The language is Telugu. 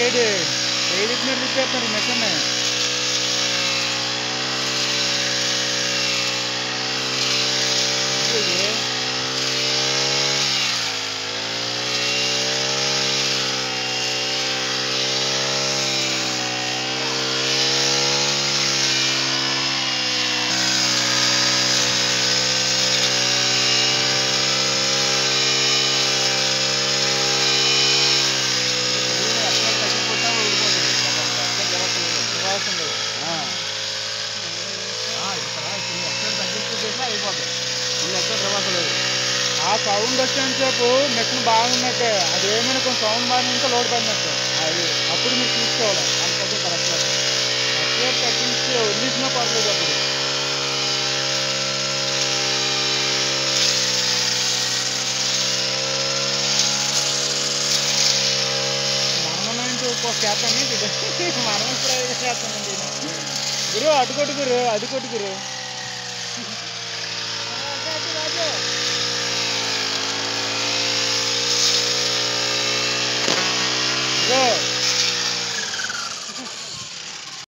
సైడ్ సైడ్ ఇచ్చినట్టు తిప్పేస్తున్నారు మెషిన్ ఆ సౌండ్ వచ్చేంతసేపు మెషిన్ బాగున్నట్టే అది ఏమైనా కొంచెం సౌండ్ బాగా ఉంటే లోడ్ పడినట్టు అది అప్పుడు మీరు చూసుకోవాలి అంతకే కరెక్ట్ అట్లే తగ్గించి వదిలేసినా పర్లేదు అప్పుడు మనం ఏంటి ఒక చేస్తాను మనం ఇప్పుడు చేస్తానండి గురు అటు కొట్టు గురు అది కొట్టు గురు